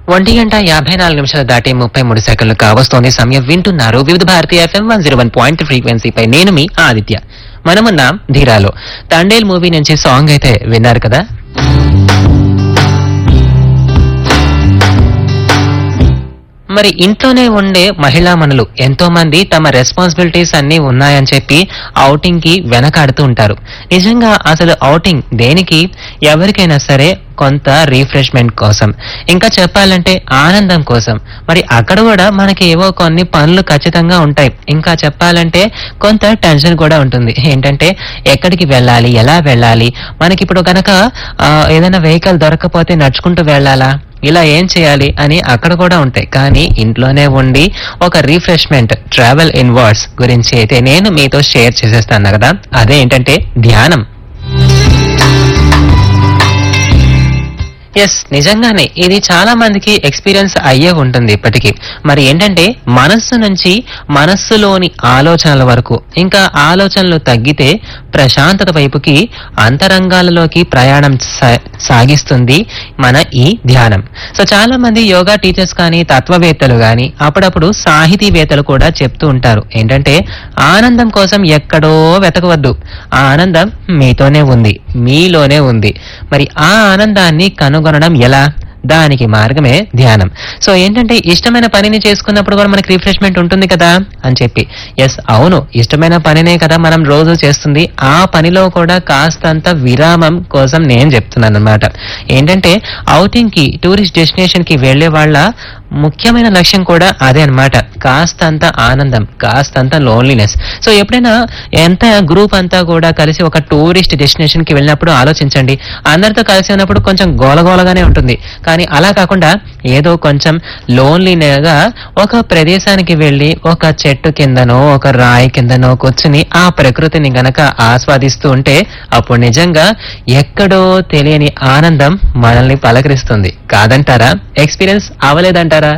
ఒంటి గంట యాభై నాలుగు నిమిషాలు దాటి ముప్పై మూడు సెకండ్లు కావస్తోంది సమయం వింటున్నారు Vividh Bharati FM one zero one point ఫ్రీక్వెన్సీపై నేను మీ ఆదిత్య మనమున్నాం ధీరాలో తండేల్ మూవీ నుంచి సాంగ్ అయితే విన్నారు కదా మరి ఇంట్లోనే ఉండే మహిళా మనులు ఎంతో మంది తమ రెస్పాన్సిబిలిటీస్ అన్ని ఉన్నాయని చెప్పి ఔటింగ్ కి వెనకాడుతూ ఉంటారు నిజంగా అసలు ఔటింగ్ దేనికి ఎవరికైనా సరే కొంత రీఫ్రెష్మెంట్ కోసం ఇంకా చెప్పాలంటే ఆనందం కోసం మరి అక్కడ కూడా మనకి ఏవో కొన్ని పనులు ఖచ్చితంగా ఉంటాయి ఇంకా చెప్పాలంటే కొంత టెన్షన్ కూడా ఉంటుంది ఏంటంటే ఎక్కడికి వెళ్ళాలి ఎలా వెళ్ళాలి మనకి ఇప్పుడు కనుక ఏదైనా వెహికల్ దొరకకపోతే నడుచుకుంటూ వెళ్ళాలా ఇలా ఏం చేయాలి అని అక్కడ కూడా ఉంటాయి కానీ ఇంట్లోనే ఉండి ఒక రీఫ్రెష్మెంట్ ట్రావెల్ ఇన్వర్డ్స్ గురించి అయితే నేను మీతో షేర్ చేసేస్తాను కదా అదే ఏంటంటే ధ్యానం ఎస్ నిజంగానే ఇది చాలా మందికి ఎక్స్పీరియన్స్ అయ్యే ఉంటుంది ఇప్పటికీ మరి ఏంటంటే మనస్సు నుంచి మనస్సులోని ఆలోచనల వరకు ఇంకా ఆలోచనలు తగ్గితే ప్రశాంతత వైపుకి అంతరంగాలలోకి ప్రయాణం సా- సాగిస్తుంది మన ఈ ధ్యానం సో చాలా మంది యోగా టీచర్స్ కానీ తత్వవేత్తలు కానీ అప్పుడప్పుడు సాహితీవేత్తలు కూడా చెప్తూ ఉంటారు ఏంటంటే ఆనందం కోసం ఎక్కడో వెతకవద్దు ఆ ఆనందం మీతోనే ఉంది మీలోనే ఉంది మరి ఆ ఆనందాన్ని కనుగొనడం ఎలా దానికి మార్గమే ధ్యానం సో ఏంటంటే ఇష్టమైన పనిని చేసుకున్నప్పుడు కూడా మనకి రిఫ్రెష్మెంట్ ఉంటుంది కదా అని చెప్పి ఎస్ అవును ఇష్టమైన పనినే కదా మనం రోజు చేస్తుంది ఆ పనిలో కూడా కాస్తంత విరామం కోసం నేను చెప్తున్నాను అనమాట ఏంటంటే outing కి టూరిస్ట్ డెస్టినేషన్ కి వెళ్లే వాళ్ళ ముఖ్యమైన లక్ష్యం కూడా అదే అన్నమాట కాస్తంత ఆనందం కాస్తంత లోన్లీనెస్ సో ఎప్పుడైనా ఎంత గ్రూప్ అంతా కూడా కలిసి ఒక టూరిస్ట్ డెస్టినేషన్ కి వెళ్ళినప్పుడు ఆలోచించండి అందరితో కలిసి ఉన్నప్పుడు కొంచెం గోలగోలగానే ఉంటుంది కానీ అలా కాకుండా ఏదో కొంచెం లోన్లీగా ఒక ప్రదేశానికి వెళ్ళి ఒక చెట్టు కిందనో ఒక రాయి కిందనో కూర్చుని ఆ ప్రకృతిని గనక ఆస్వాదిస్తూ ఉంటే అప్పుడు నిజంగా ఎక్కడో తెలియని ఆనందం మనల్ని పలకరిస్తుంది కాదంటారా ఎక్స్పీరియన్స్ అవలేదంటారా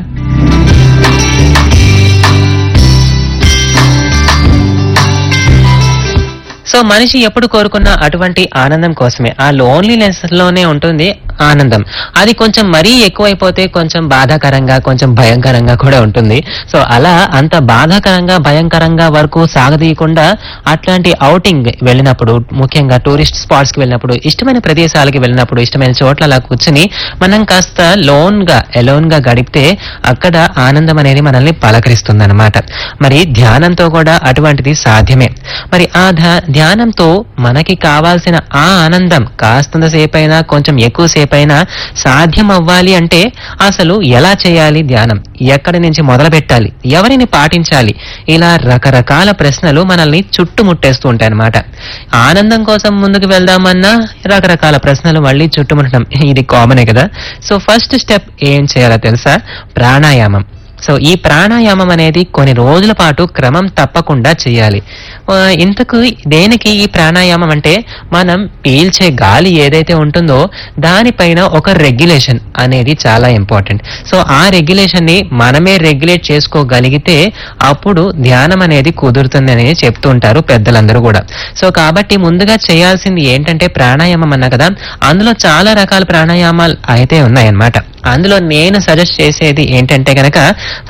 సో మనిషి ఎప్పుడు కోరుకున్న అటువంటి ఆనందం కోసమే ఆ లోన్లీనెస్ లోనే ఉంటుంది ఆనందం అది కొంచెం మరీ ఎక్కువైపోతే కొంచెం బాధాకరంగా కొంచెం భయంకరంగా కూడా ఉంటుంది సో అలా అంత బాధాకరంగా భయంకరంగా వరకు సాగదీయకుండా అట్లాంటి ఔటింగ్ వెళ్ళినప్పుడు ముఖ్యంగా టూరిస్ట్ స్పాట్స్ కి వెళ్ళినప్పుడు ఇష్టమైన ప్రదేశాలకి వెళ్ళినప్పుడు ఇష్టమైన చోట్ల అలా కూర్చుని మనం కాస్త లోన్ గా ఎలోన్ గా గడిపితే అక్కడ ఆనందం అనేది మనల్ని పలకరిస్తుంది అనమాట మరి ధ్యానంతో కూడా అటువంటిది సాధ్యమే మరి ఆ ధ్యా- ధ్యానంతో మనకి కావాల్సిన ఆ ఆనందం కాస్తంత సేపైనా కొంచెం ఎక్కువ సేపైనా సాధ్యం అవ్వాలి అంటే అసలు ఎలా చేయాలి ధ్యానం ఎక్కడి నుంచి మొదలు పెట్టాలి ఎవరిని పాటించాలి ఇలా రకరకాల ప్రశ్నలు మనల్ని చుట్టుముట్టేస్తూ ఉంటాయి అన్నమాట ఆనందం కోసం ముందుకు వెళ్దామన్నా రకరకాల ప్రశ్నలు మళ్ళీ చుట్టుముట్టడం ఇది కామనే కదా సో ఫస్ట్ స్టెప్ ఏం చేయాలో తెలుసా ప్రాణాయామం సో ఈ ప్రాణాయామం అనేది కొన్ని రోజుల పాటు క్రమం తప్పకుండా చేయాలి ఆ, ఇంతకు దేనికి ఈ ప్రాణాయామం అంటే మనం పీల్చే గాలి ఏదైతే ఉంటుందో దానిపైన ఒక రెగ్యులేషన్ అనేది చాలా ఇంపార్టెంట్ సో ఆ రెగ్యులేషన్ ని మనమే రెగ్యులేట్ చేసుకోగలిగితే అప్పుడు ధ్యానం అనేది కుదురుతుంది అని చెప్తూ ఉంటారు పెద్దలందరూ కూడా సో కాబట్టి ముందుగా చేయాల్సింది ఏంటంటే ప్రాణాయామం అన్నా కదా అందులో చాలా రకాల ప్రాణాయామాలు అయితే ఉన్నాయన్నమాట అందులో నేను సజెస్ట్ చేసేది ఏంటంటే గనక